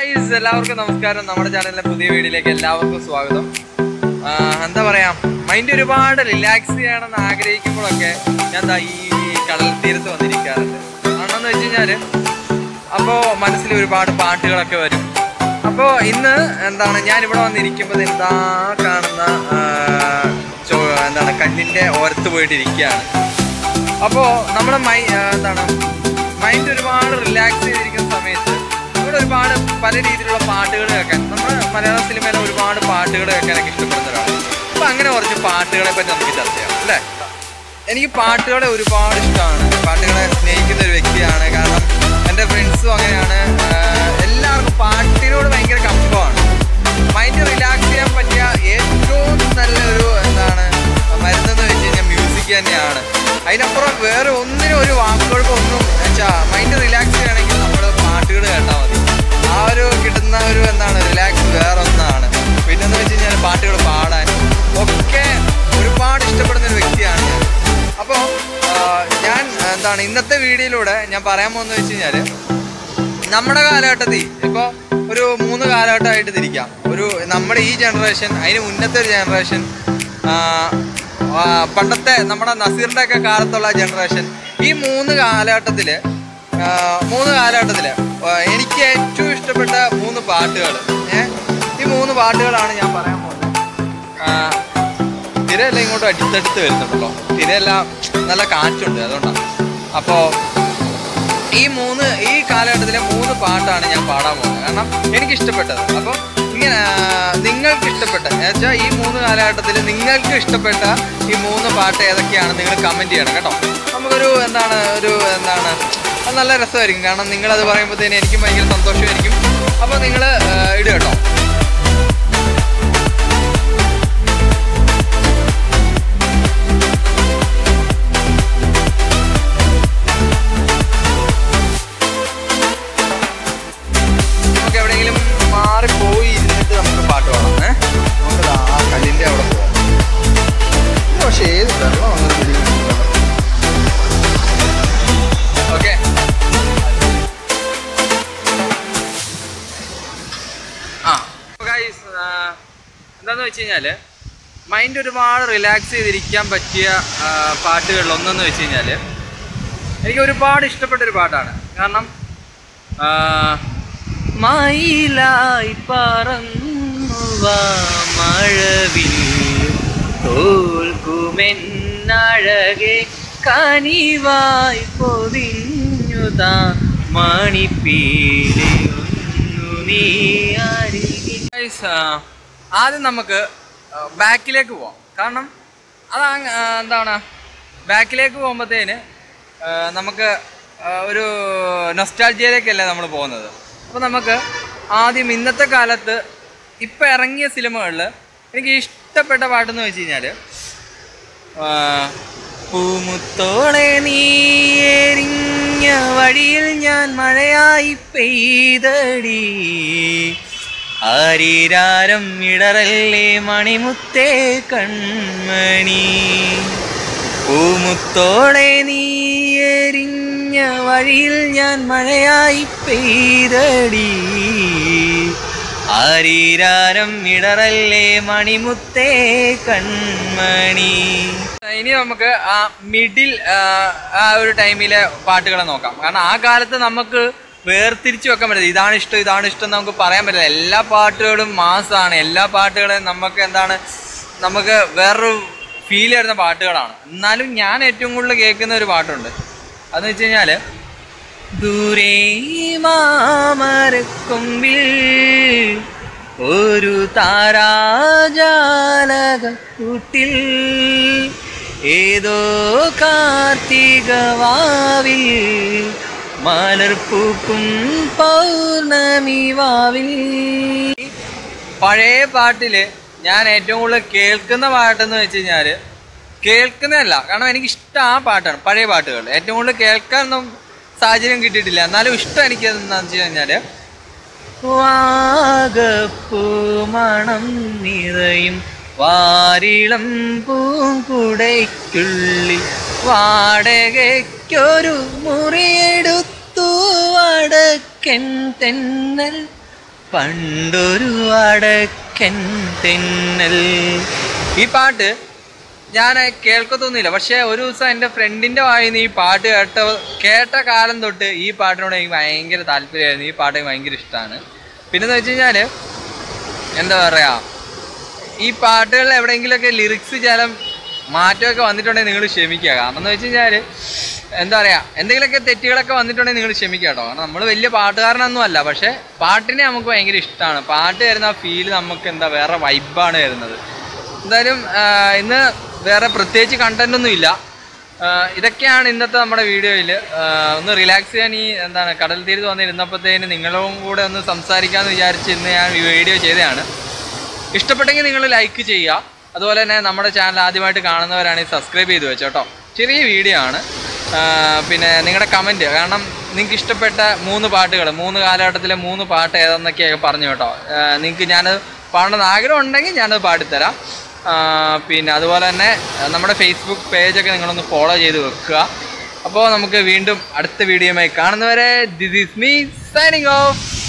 Guys എല്ലാവർക്കും നമസ്കാരം നമ്മുടെ ചാനലിലെ പുതിയ വീഡിയോയിലേക്ക് എല്ലാവർക്കും സ്വാഗതം ആ, എന്താ പറയാ മൈൻഡ് ഒരുപാട് റിലാക്സ് ചെയ്യണമെന്ന് ആഗ്രഹിക്കുമ്പോഴൊക്കെ ഞാൻ ദാ ഈ കടൽ തീരത്ത് വന്നിരിക്കാറുണ്ട് ആണെന്ന് വെച്ച് കഴിഞ്ഞാല് അപ്പോൾ മനസ്സിൽ ഒരുപാട് പാട്ടുകളൊക്കെ വരും അപ്പോൾ ഇന്ന് എന്താണ് ഞാൻ ഇവിടെ വന്നിരിക്കുമ്പോൾ എന്താ കാണുന്ന ആ, ചോ- എന്താണ് കല്ലിൻ്റെ ഓരത്ത് പോയിട്ടിരിക്കുകയാണ് അപ്പോൾ നമ്മുടെ മൈ ആ, എന്താണ് മൈൻഡ് ഒരുപാട് റിലാക്സ് ചെയ്തിരിക്കുന്ന സമയത്ത് ഇവിടെ ഒരുപാട് പല രീതിയിലുള്ള പാട്ടുകൾ കേൾക്കാൻ നമ്മുടെ മലയാള സിനിമയിലെ ഒരുപാട് പാട്ടുകൾ കേൾക്കാനൊക്കെ ഇഷ്ടപ്പെടുന്ന ഒരാളാണ് അപ്പോൾ അങ്ങനെ കുറച്ച് പാട്ടുകളെ പറ്റി നമുക്ക് ചർച്ച ചെയ്യാം അല്ലേ എനിക്ക് പാട്ടുകളെ ഒരുപാട് ഇഷ്ടമാണ് പാട്ടുകളെ സ്നേഹിക്കുന്ന ഒരു വ്യക്തിയാണ് കാരണം എൻ്റെ ഫ്രണ്ട്സും അങ്ങനെയാണ് ആഹ് എല്ലാവർക്കും പാട്ടിനോട് ഭയങ്കര കമ്പമാണ് മൈൻഡ് റിലാക്സ് ചെയ്യാൻ പറ്റിയ ഏറ്റവും നല്ല ഒരു എന്താണ് മരുന്നെന്ന് വെച്ച് കഴിഞ്ഞാൽ മ്യൂസിക് തന്നെയാണ് അതിനപ്പുറം വേറെ ഒന്നിനും ഒരു വാക്കുകൾക്ക് ഒന്നും വെച്ചാൽ മൈൻഡ് റിലാക്സ് ചെയ്യണമെങ്കിൽ നമ്മൾ പാട്ടുകൾ കേട്ടാൽ മതി ആ ഒരു കിട്ടുന്ന ഒരു എന്താണ് റിലാക്സ് വേറെ ഒന്നാണ് പിന്നെന്ന് വെച്ച് കഴിഞ്ഞാൽ പാട്ടുകൾ പാടാൻ ഒക്കെ ഒരുപാട് ഇഷ്ടപ്പെടുന്ന ഒരു വ്യക്തിയാണ് ഞാൻ അപ്പോൾ ഞാൻ എന്താണ് ഇന്നത്തെ വീഡിയോയിലൂടെ ഞാൻ പറയാൻ പോകുന്നത് വെച്ച് കഴിഞ്ഞാൽ നമ്മുടെ കാലഘട്ടത്തിൽ ഇപ്പോൾ ഒരു മൂന്ന് കാലഘട്ടമായിട്ട് തിരിക്കാം ഒരു നമ്മുടെ ഈ ജനറേഷൻ അതിന് മുന്നത്തെ ഒരു ജനറേഷൻ പണ്ടത്തെ നമ്മുടെ നസീറിൻ്റെ ഒക്കെ കാലത്തുള്ള ജനറേഷൻ ഈ മൂന്ന് കാലഘട്ടത്തിൽ മൂന്ന് കാലഘട്ടത്തിൽ എനിക്ക് ഏറ്റവും ഇഷ്ടപ്പെട്ട മൂന്ന് പാട്ടുകൾ ഏഹ് ഈ മൂന്ന് പാട്ടുകളാണ് ഞാൻ പറയാൻ പോകുന്നത് ആ, തിരയെല്ലാം ഇങ്ങോട്ട് അടുത്തടുത്ത് വരുന്നുണ്ടല്ലോ തിരയെല്ലാം നല്ല കാറ്റുണ്ട് അതുകൊണ്ടാണ് അപ്പോൾ ഈ മൂന്ന് ഈ കാലഘട്ടത്തിലെ മൂന്ന് പാട്ടാണ് ഞാൻ പാടാൻ പോകുന്നത് കാരണം എനിക്ക് ഇഷ്ടപ്പെട്ടത് അപ്പം ഇങ്ങനെ ആ, നിങ്ങൾക്ക് ഇഷ്ടപ്പെട്ട എന്നുവെച്ചാൽ ഈ മൂന്ന് കാലഘട്ടത്തിൽ നിങ്ങൾക്ക് ഇഷ്ടപ്പെട്ട ഈ മൂന്ന് പാട്ട് ഏതൊക്കെയാണ് നിങ്ങൾ കമൻറ്റ് ചെയ്യണം കേട്ടോ നമുക്കൊരു എന്താണ് ഒരു എന്താണ് അത് നല്ല രസമായിരിക്കും കാരണം നിങ്ങളത് പറയുമ്പോഴത്തേന് എനിക്കും ഭയങ്കര സന്തോഷമായിരിക്കും അപ്പോൾ നിങ്ങൾ ഇടുക കേട്ടോ നമുക്ക് എവിടെയെങ്കിലും മാറി പോയി ഇരുന്നിട്ട് നമുക്ക് പാട്ട് പാടാം ഏഹ് നമുക്ക് ദാ ആ കല്ലിൻ്റെ അവിടെ പോവാം ഇത് പക്ഷേ ഏത് വെള്ളം അങ്ങനെ ഓക്കെ ആ ഗൈസ് എന്താന്ന് വെച്ച് കഴിഞ്ഞാൽ മൈൻഡ് ഒരുപാട് റിലാക്സ് ചെയ്തിരിക്കാൻ പറ്റിയ ആ, പാട്ടുകളിൽ ഒന്നെന്ന് വെച്ച് കഴിഞ്ഞാൽ എനിക്ക് ഒരുപാട് ഇഷ്ടപ്പെട്ട ഒരു പാട്ടാണ് കാരണം ആ, മയിലായി പറന്നുവാ മഴവിൽ തോൽക്കുമെന്നഴകെ കനിവായി പൊതിഞ്ഞുതാ മണിപ്പീലി ഒന്നു നീ അരികിൽ. Guys, ആ, ആദ്യം നമുക്ക് ബാക്കിലേക്ക് പോവാം കാരണം അതാ ആ, എന്താണ് ബാക്കിലേക്ക് പോകുമ്പോഴത്തേന് ആ, നമുക്ക് ആ, ഒരു നൊസ്റ്റാൾജിയയിലേക്കല്ലേ നമ്മൾ പോകുന്നത് അപ്പോൾ നമുക്ക് ആദ്യം ഇന്നത്തെ കാലത്ത് ഇപ്പം ഇറങ്ങിയ സിനിമകളിൽ എനിക്ക് ഇഷ്ടപ്പെട്ട പാട്ടെന്ന് വെച്ച് കഴിഞ്ഞാൽ പൂമുത്തോളെ നീ എരിഞ്ഞ വഴിയിൽ ഞാൻ മഴയായി പെയ്തടി ആരീരാരം ഇടറല്ലേ മണിമുത്തേ കൺമണി പൂമുത്തോടെ നീ എരിഞ്ഞ വഴിയിൽ ഞാൻ മഴയായി പെയ്തടി ആരീരാരം ഇടറല്ലേ മണിമുത്തേ കൺമണി ഇനി നമുക്ക് ആ മിഡിൽ ആ ഒരു ടൈമിലെ പാട്ടുകളെ നോക്കാം കാരണം ആ കാലത്ത് നമുക്ക് വേർതിരിച്ച് വെക്കാൻ പറ്റില്ല ഇതാണ് ഇഷ്ടം ഇതാണ് ഇഷ്ടം എന്ന് നമുക്ക് പറയാൻ പറ്റില്ല എല്ലാ പാട്ടുകളും മാസാണ് എല്ലാ പാട്ടുകളും നമുക്ക് എന്താണ് നമുക്ക് വേറൊരു ഫീൽ വരുന്ന പാട്ടുകളാണ് എന്നാലും ഞാൻ ഏറ്റവും കൂടുതൽ കേൾക്കുന്ന ഒരു പാട്ടുണ്ട് അതെന്ന് വെച്ച് കഴിഞ്ഞാൽ ദൂരേ മാമരക്കൊമ്പിൽ ഒരു താരാജാലകൂട്ടിൽ ഏതോ കാർത്തികവാവിൽ മലർപ്പൂക്കും പൗർണമി വാവിൽ പഴയ പാട്ടില് ഞാൻ ഏറ്റവും കൂടുതൽ കേൾക്കുന്ന പാട്ടെന്ന് വെച്ച് കഴിഞ്ഞാൽ കേൾക്കുന്നതല്ല കാരണം എനിക്ക് ഇഷ്ടം ആ പാട്ടാണ് പഴയ പാട്ടുകൾ ഏറ്റവും കൂടുതൽ കേൾക്കാനൊന്നും സാഹചര്യം കിട്ടിയിട്ടില്ല എന്നാലും ഇഷ്ടം എനിക്ക് എന്താണെന്ന് വെച്ച് കഴിഞ്ഞാൽ വാഗപ്പൂമണം നിറയും വാരിളം പൂങ്കുടയ്ക്കുള്ളിൽ വാടകയ്ക്കൊരു മുറിയെടുത്തു വടക്കൻ തെന്നൽ പണ്ടൊരു വടക്കൻ തെന്നൽ ഈ പാട്ട് ഞാൻ കേൾക്കത്തൊന്നുമില്ല പക്ഷേ ഒരു ദിവസം എൻ്റെ ഫ്രണ്ടിൻ്റെ വായിൽ നിന്ന് ഈ പാട്ട് കേട്ട കേട്ട കാലം തൊട്ട് ഈ പാട്ടിനോട് എനിക്ക് ഭയങ്കര താല്പര്യമായിരുന്നു ഈ പാട്ട് എനിക്ക് ഭയങ്കര ഇഷ്ടമാണ് പിന്നെന്ന് വെച്ച് കഴിഞ്ഞാൽ എന്താ പറയുക ഈ പാട്ടുകളിൽ എവിടെയെങ്കിലുമൊക്കെ ലിറിക്സ് ചില മാറ്റമൊക്കെ വന്നിട്ടുണ്ടെങ്കിൽ നിങ്ങൾ ക്ഷമിക്കുക കാരണം എന്ന് വെച്ച് കഴിഞ്ഞാൽ എന്താ പറയുക എന്തെങ്കിലുമൊക്കെ തെറ്റുകളൊക്കെ വന്നിട്ടുണ്ടെങ്കിൽ നിങ്ങൾ ക്ഷമിക്കുക കേട്ടോ കാരണം നമ്മൾ വലിയ പാട്ടുകാരനൊന്നും അല്ല പക്ഷേ പാട്ടിനെ നമുക്ക് ഭയങ്കര ഇഷ്ടമാണ് പാട്ട് വരുന്ന ആ ഫീൽ നമുക്ക് എന്താ വേറെ വൈബാണ് വരുന്നത് എന്തായാലും ആ, ഇന്ന് വേറെ പ്രത്യേകിച്ച് കണ്ടന്റ് ഒന്നും ഇല്ല ആ, ഇതൊക്കെയാണ് ഇന്നത്തെ നമ്മുടെ വീഡിയോയിൽ ഒന്ന് റിലാക്സ് ചെയ്യാൻ ഈ എന്താണ് കടൽ തീരത്ത് വന്നിരുന്നപ്പോഴത്തേന് നിങ്ങളും കൂടെ ഒന്ന് സംസാരിക്കാമെന്ന് വിചാരിച്ച് ഇന്ന് ഞാൻ ഈ വീഡിയോ ചെയ്തതാണ് ഇഷ്ടപ്പെട്ടെങ്കിൽ നിങ്ങൾ ലൈക്ക് ചെയ്യുക അതുപോലെ തന്നെ നമ്മുടെ ചാനൽ ആദ്യമായിട്ട് കാണുന്നവരാണെങ്കിൽ സബ്സ്ക്രൈബ് ചെയ്ത് വെച്ചോ കേട്ടോ ചെറിയ വീഡിയോ ആണ് ആ, പിന്നെ നിങ്ങളുടെ കമൻറ്റ് കാരണം നിങ്ങൾക്ക് ഇഷ്ടപ്പെട്ട മൂന്ന് പാട്ടുകൾ മൂന്ന് കാലഘട്ടത്തിലെ മൂന്ന് പാട്ട് ഏതെന്നൊക്കെയൊക്കെ പറഞ്ഞു കേട്ടോ നിങ്ങൾക്ക് ഞാൻ പാടണമെന്ന് ആഗ്രഹം ഉണ്ടെങ്കിൽ ഞാനത് പാടിത്തരാം ആ, പിന്നെ അതുപോലെ തന്നെ ആ, നമ്മുടെ ഫേസ്ബുക്ക് പേജൊക്കെ നിങ്ങളൊന്ന് ഫോളോ ചെയ്ത് വെക്കുക അപ്പോൾ നമുക്ക് വീണ്ടും അടുത്ത വീഡിയോയുമായി കാണുന്നവരെ this is me signing of